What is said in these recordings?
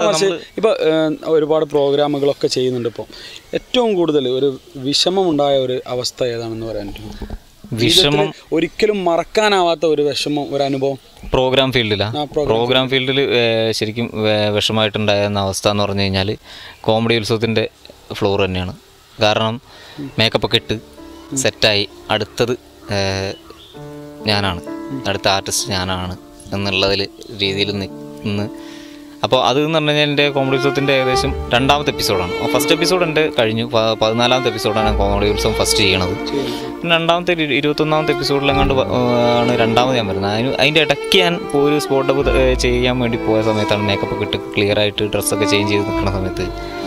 പക്ഷേ ഇപ്പോൾ ഒരുപാട് പ്രോഗ്രാമുകളൊക്കെ ചെയ്യുന്നുണ്ട് ഇപ്പോൾ ഏറ്റവും കൂടുതൽ ഒരു വിഷമമുണ്ടായ ഒരു അവസ്ഥ ഏതാണെന്ന് പറയാൻ പറ്റുമോ വിഷമം ഒരിക്കലും മറക്കാനാവാത്ത ഒരു വിഷമം ഒരു അനുഭവം പ്രോഗ്രാം ഫീൽഡിലാ ആ, program പ്രോഗ്രാം ഫീൽഡിൽ ശരിക്കും വേ- വിഷമായിട്ടുണ്ടായിരുന്ന അവസ്ഥ എന്ന് പറഞ്ഞു കഴിഞ്ഞാൽ കോമഡി ഉത്സവത്തിൻ്റെ ഫ്ലോർ തന്നെയാണ് കാരണം മേക്കപ്പ് ഒക്കെ ഇട്ട് സെറ്റായി അടുത്തത് ഏഹ്, ഞാനാണ് അടുത്ത ആർട്ടിസ്റ്റ് ഞാനാണ് എന്നുള്ളതിൽ രീതിയിൽ നിന്ന് അപ്പോൾ അത് എന്ന് പറഞ്ഞു കഴിഞ്ഞാൽ എൻ്റെ കോമഡി ഉത്സവത്തിൻ്റെ ഏകദേശം രണ്ടാമത്തെ എപ്പിസോഡാണ് ഫസ്റ്റ് എപ്പിസോഡ് എൻ്റെ കഴിഞ്ഞു പ- പതിനാലാമത്തെ എപ്പിസോഡാണ് ഞാൻ കോമഡി ഉത്സവം ഫസ്റ്റ് ചെയ്യണത് പിന്നെ രണ്ടാമത്തെ ഒരു ഇരുപത്തൊന്നാമത്തെ എപ്പിസോഡിലെങ്ങാണ്ട് വ- ആണ് രണ്ടാമത് ഞാൻ വരുന്നത് അതിന് അതിൻ്റെ ഇടയ്ക്ക് ഞാൻ ഇപ്പോൾ ഒരു സ്പോട്ട് അപ്പ് ചെയ്യാൻ വേണ്ടി പോയ സമയത്താണ് മേക്കപ്പ് ഒക്കെ ഇട്ട് ക്ലിയർ ആയിട്ട് ഡ്രസ്സൊക്കെ ചേഞ്ച് ചെയ്ത് നിൽക്കുന്ന സമയത്ത്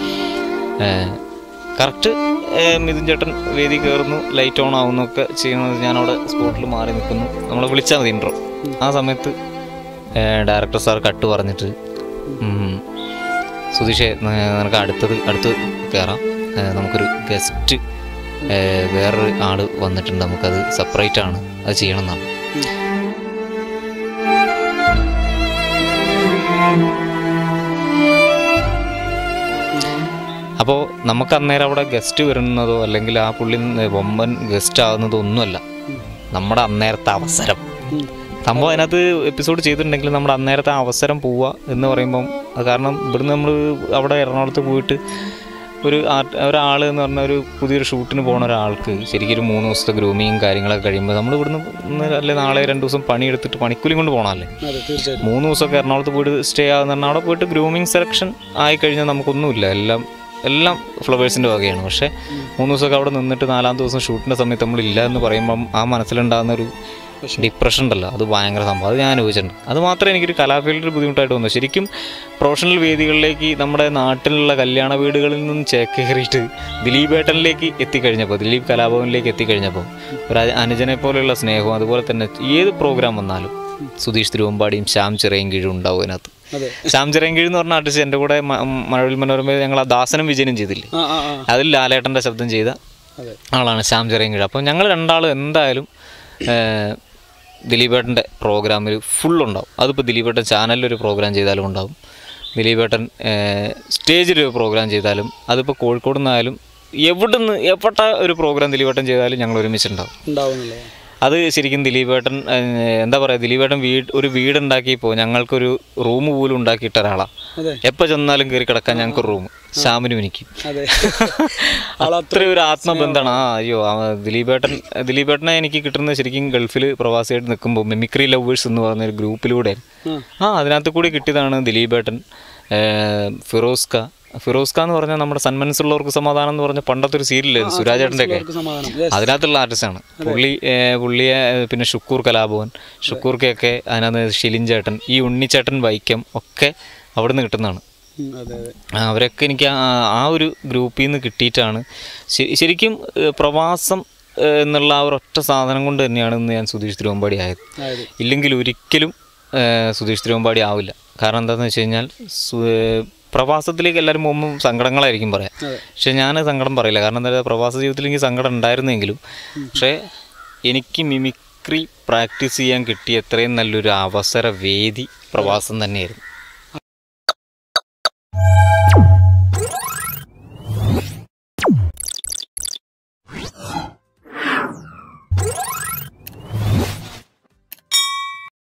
കറക്റ്റ് മിഥുൻ ചേട്ടൻ വേദി കയറുന്നു ലൈറ്റ് ഓൺ ആവുന്നൊക്കെ ചെയ്യുന്നത് ഞാനവിടെ സ്പോട്ടിൽ മാറി നിൽക്കുന്നു നമ്മളെ വിളിച്ചാൽ മതി ഇൻട്രോ ആ സമയത്ത് ഡയറക്ടർ സാർ കട്ട് പറഞ്ഞിട്ട് ഉം, സുധീഷേ ന- നിനക്ക് അടുത്തത് അടുത്ത് കയറാം ഏ, നമുക്കൊരു ഗസ്റ്റ് വേറൊരു ആള് വന്നിട്ടുണ്ട് നമുക്കത് സെപ്പറേറ്റ് ആണ് അത് ചെയ്യണം എന്നാണ് അപ്പോൾ നമുക്ക് അന്നേരം അവിടെ ഗസ്റ്റ് വരുന്നതോ അല്ലെങ്കിൽ ആ പുള്ളി വമ്പൻ ഗസ്റ്റ് ആകുന്നതോ ഒന്നുമല്ല നമ്മുടെ അന്നേരത്തെ അവസരം സംഭവം അതിനകത്ത് എപ്പിസോഡ് ചെയ്തിട്ടുണ്ടെങ്കിൽ നമ്മുടെ അന്നേരത്തെ അവസരം പോവുക എന്ന് പറയുമ്പം അത് കാരണം ഇവിടുന്ന് നമ്മൾ അവിടെ എറണാകുളത്ത് പോയിട്ട് ഒരു ആർട്ട് ഒരാൾ എന്ന് പറഞ്ഞ ഒരു പുതിയൊരു ഷൂട്ടിന് പോണ ഒരാൾക്ക് ശരിക്കും ഒരു മൂന്ന് ദിവസത്തെ ഗ്രൂമിങ് കാര്യങ്ങളൊക്കെ കഴിയുമ്പോൾ നമ്മൾ ഇവിടുന്ന് ഇന്ന് അല്ലെ നാളെ രണ്ട് ദിവസം പണിയെടുത്തിട്ട് പണിക്കൂലി കൊണ്ട് പോകണമല്ലേ അതെ തീർച്ചയായിട്ടും മൂന്ന് ദിവസമൊക്കെ എറണാകുളത്ത് പോയിട്ട് സ്റ്റേ ആകുന്ന പറഞ്ഞാൽ അവിടെ പോയിട്ട് ഗ്രൂമിങ് സെലക്ഷൻ ആയി കഴിഞ്ഞാൽ നമുക്കൊന്നുമില്ല എല്ലാം എല്ലാം ഫ്ലവേഴ്സിൻ്റെ വകയാണ് പക്ഷേ മൂന്ന് ദിവസമൊക്കെ അവിടെ നിന്നിട്ട് നാലാം ദിവസം ഷൂട്ടിൻ്റെ സമയത്ത് നമ്മളില്ല എന്ന് പറയുമ്പം ആ മനസ്സിലുണ്ടാകുന്ന ഒരു ഡിപ്രഷൻ ഉണ്ടല്ലോ അത് ഭയങ്കര സംഭവം അത് ഞാൻ അനുഭവിച്ചിട്ടുണ്ട് അത് മാത്രമേ എനിക്കൊരു കലാഫീൽഡിൽ ബുദ്ധിമുട്ടായിട്ട് തോന്നുന്നു ശരിക്കും പ്രൊഫഷണൽ വേദികളിലേക്ക് നമ്മുടെ നാട്ടിലുള്ള കല്യാണ വീടുകളിൽ നിന്നും ചേക്കേറിയിട്ട് ദിലീപേട്ടനിലേക്ക് എത്തിക്കഴിഞ്ഞപ്പോൾ ദിലീപ് കലാഭവനിലേക്ക് എത്തിക്കഴിഞ്ഞപ്പോൾ ഒരു അ- അനുജനെ പോലെയുള്ള സ്നേഹവും അതുപോലെ തന്നെ ഏത് പ്രോഗ്രാം വന്നാലും സുധീഷ് തിരുവമ്പാടിയും ശ്യാം ചിറയൻകീഴും ഉണ്ടാവും അതിനകത്ത് അതെ ശ്യാം ചിറയൻകീഴ് എന്ന് പറഞ്ഞ ആർട്ടിസ്റ്റ് എൻ്റെ കൂടെ മ- മഴവിൽ മനോരമയിൽ ഞങ്ങൾ ആ ദാസനും വിജയനും ചെയ്തില്ലേ ആ ആ ആ അതിൽ ലാലേട്ടൻ്റെ ശബ്ദം ചെയ്ത അതെ ആളാണ് ശ്യാം ചിറയൻകീഴ് അപ്പോൾ ഞങ്ങൾ രണ്ടാളും എന്തായാലും ഏഹ്, ദിലീപേട്ടൻ്റെ പ്രോഗ്രാമിൽ ഫുൾ ഉണ്ടാവും അതിപ്പോൾ ദിലീപേട്ടൻ ചാനലിലൊരു പ്രോഗ്രാം ചെയ്താലും ഉണ്ടാവും ദിലീപേട്ടൻ സ്റ്റേജിലൊരു പ്രോഗ്രാം ചെയ്താലും അതിപ്പോൾ കോഴിക്കോട് നിന്നായാലും എവിടുന്ന് എപ്പെട്ട ഒരു പ്രോഗ്രാം ദിലീപേട്ടൻ ചെയ്താലും ഞങ്ങൾ ഒരുമിച്ചുണ്ടാവും ഉണ്ടാവുന്നുള്ളത് അത് ശരിക്കും ദിലീപേട്ടൻ ഏഹ്, എന്താ പറയുക ദിലീപേട്ടൻ വീട് ഒരു വീടുണ്ടാക്കിയപ്പോൾ ഞങ്ങൾക്കൊരു റൂം പോലും ഉണ്ടാക്കിയിട്ട ഒരാളാണ് അതെ എപ്പോൾ ചെന്നാലും കയറി കിടക്കാൻ ഞങ്ങൾക്ക് റൂം ശ്യാമിനും എനിക്ക് അതെ അത്ര ഒരു ആത്മബന്ധമാണ് ആ അയ്യോ ആ ദിലീപേട്ടൻ ദിലീപേട്ടനെ എനിക്ക് കിട്ടുന്നത് ശരിക്കും ഗൾഫിൽ പ്രവാസിയായിട്ട് നിൽക്കുമ്പോൾ മിമിക്രി ലവേഴ്സ് എന്ന് പറയുന്ന ഒരു ഗ്രൂപ്പിലൂടെ ആ. ആ അതിനകത്ത് കൂടി കിട്ടിയതാണ് ദിലീപേട്ടൻ ഏഹ്, ഫിറോസ്ക ഫിറോസ്ക എന്ന് പറഞ്ഞാൽ നമ്മുടെ സന്മനസ്സുള്ളവർക്ക് സമാധാനം എന്ന് പറഞ്ഞ പണ്ടത്തെ ഒരു സീരിയൽ സുരാജേട്ടൻ്റെ ഒക്കെ അവർക്ക് സമാധാനം Yes. അതിനകത്തുള്ള ആർട്ടിസ്റ്റാണ് പുള്ളി ഏഹ്, പുള്ളിയെ ഏഹ്, പിന്നെ ഷുക്കൂർ കലാഭവൻ ഷുക്കൂർക്കൊക്കെ അതിനകത്ത് ഷിലിൻ ചേട്ടൻ ഈ ഉണ്ണിച്ചേട്ടൻ വൈക്കം ഒക്കെ അവിടുന്ന് കിട്ടുന്നതാണ് ഉം, അതെ അതെ ആ, അവരൊക്കെ എനിക്ക് ആ ആ ഒരു ഗ്രൂപ്പിൽ നിന്ന് കിട്ടിയിട്ടാണ് ശ- ശരിക്കും ഏഹ്, പ്രവാസം ഏഹ്, എന്നുള്ള ആ ഒരു ഒറ്റ സാധനം കൊണ്ട് തന്നെയാണ് ഇന്ന് ഞാൻ സുധീഷ് തിരുവമ്പാടി ആയത് ആയത് ഇല്ലെങ്കിൽ ഒരിക്കലും ഏഹ്, സുധീഷ് തിരുവമ്പാടി ആവില്ല കാരണം എന്താണെന്ന് വെച്ച് കഴിഞ്ഞാൽ സു- ഏഹ്, പ്രവാസത്തിലേക്ക് എല്ലാവരും പോകുമ്പോൾ സങ്കടങ്ങളായിരിക്കും പറയാം അതെ. പക്ഷെ ഞാൻ സങ്കടം പറയില്ല കാരണം എന്താ പറയുക പ്രവാസ ജീവിതത്തിൽ എനിക്ക് സങ്കടം ഉണ്ടായിരുന്നെങ്കിലും പക്ഷേ എനിക്ക് മിമിക്രി പ്രാക്ടീസ് ചെയ്യാൻ കിട്ടിയ എത്രയും നല്ലൊരു അവസര വേദി പ്രവാസം തന്നെയായിരുന്നു